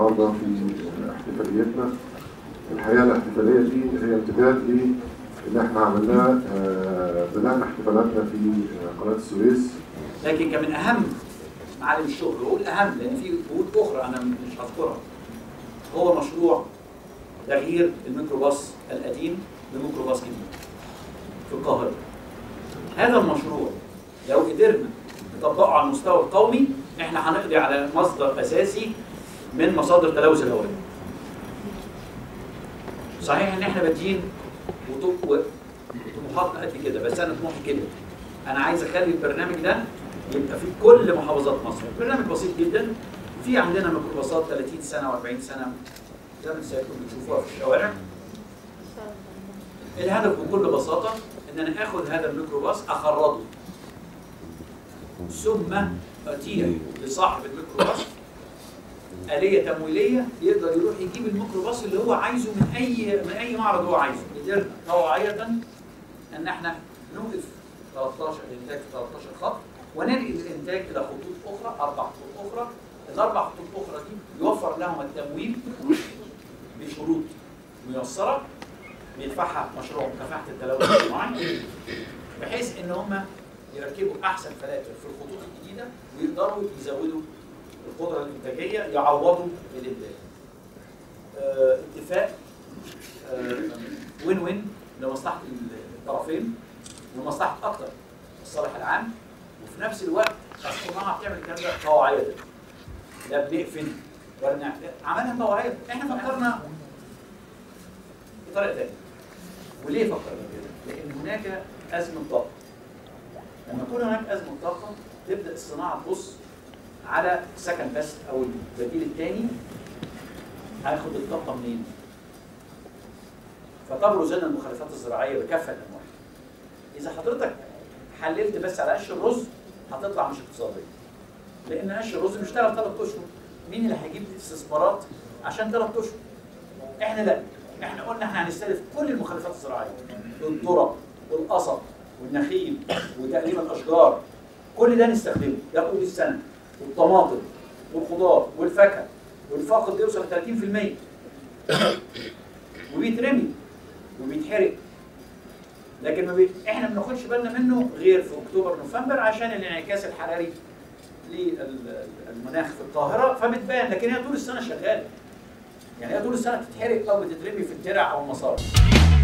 النهارده في احتفاليتنا الحقيقه الاحتفاليه دي هي امتداد للي احنا عملناه آه، بدانا احتفالاتنا في آه، قناه السويس لكن كان من اهم معالم الشغل واقول اهم لان في جهود اخرى انا مش هذكرها هو مشروع تغيير الميكروباص القديم لميكروباص جديد في القاهره هذا المشروع لو قدرنا نطبقه على المستوى القومي احنا هنقضي على مصدر اساسي من مصادر تلوث الهواء صحيح ان احنا بادئين وط- و- وطموحاتنا قد كده بس انا طموحي كده انا عايز اخلي البرنامج ده يبقى في كل محافظات مصر برنامج بسيط جدا في عندنا ميكروباصات 30 سنه و40 سنه زي ما سيادتكم بتشوفوها في الشوارع الهدف بكل بساطه ان انا اخد هذا الميكروباص اخرجه ثم اتيح لصاحب الميكروباص آلية تمويلية يقدر يروح يجيب الميكروباص اللي هو عايزه من أي من أي معرض هو عايزه، قدرنا طوعية إن إحنا نوقف 13 إنتاج في 13 خط وننقل الإنتاج إلى خطوط أخرى أربع خطوط أخرى، الأربع خطوط الأخرى دي يوفر لهم التمويل بشروط ميسرة بيدفعها مشروع مكافحة التلوث الصناعي بحيث إن هم يركبوا أحسن فلاتر في الخطوط الجديدة ويقدروا يزودوا القدرة الإنتاجية يعوضوا الإنتاج. آه، اتفاق آه، وين وين لمصلحة الطرفين ولمصلحة أكتر الصالح العام وفي نفس الوقت الصناعة بتعمل الكلام ده طوعية لا بنقفل ولا بنعمل عملها طوعية احنا فكرنا بطريقة تانية وليه فكرنا كده؟ لأن هناك أزمة طاقة لما يكون هناك أزمة طاقة تبدأ الصناعة تبص على سكن بس او البديل الثاني هاخد الطاقه منين؟ فتبرز لنا المخلفات الزراعيه بكافه انواعها. اذا حضرتك حللت بس على قش الرز هتطلع مش اقتصاديه. لان قش الرز بيشتغل ثلاث اشهر. مين اللي هيجيب استثمارات عشان ثلاث اشهر؟ احنا لا احنا قلنا احنا هنستهدف كل المخلفات الزراعيه الذره والقصب والنخيل وتقليم الاشجار كل ده نستخدمه ده طول السنه والطماطم والخضار والفاكهه والفاقد بيوصل ل 30% وبيترمي وبيتحرق لكن ما بي... احنا ما بناخدش بالنا منه غير في اكتوبر نوفمبر عشان الانعكاس الحراري للمناخ في القاهره فبتبان لكن هي طول السنه شغاله يعني هي طول السنه بتتحرق او بتترمي في الترع او المصارف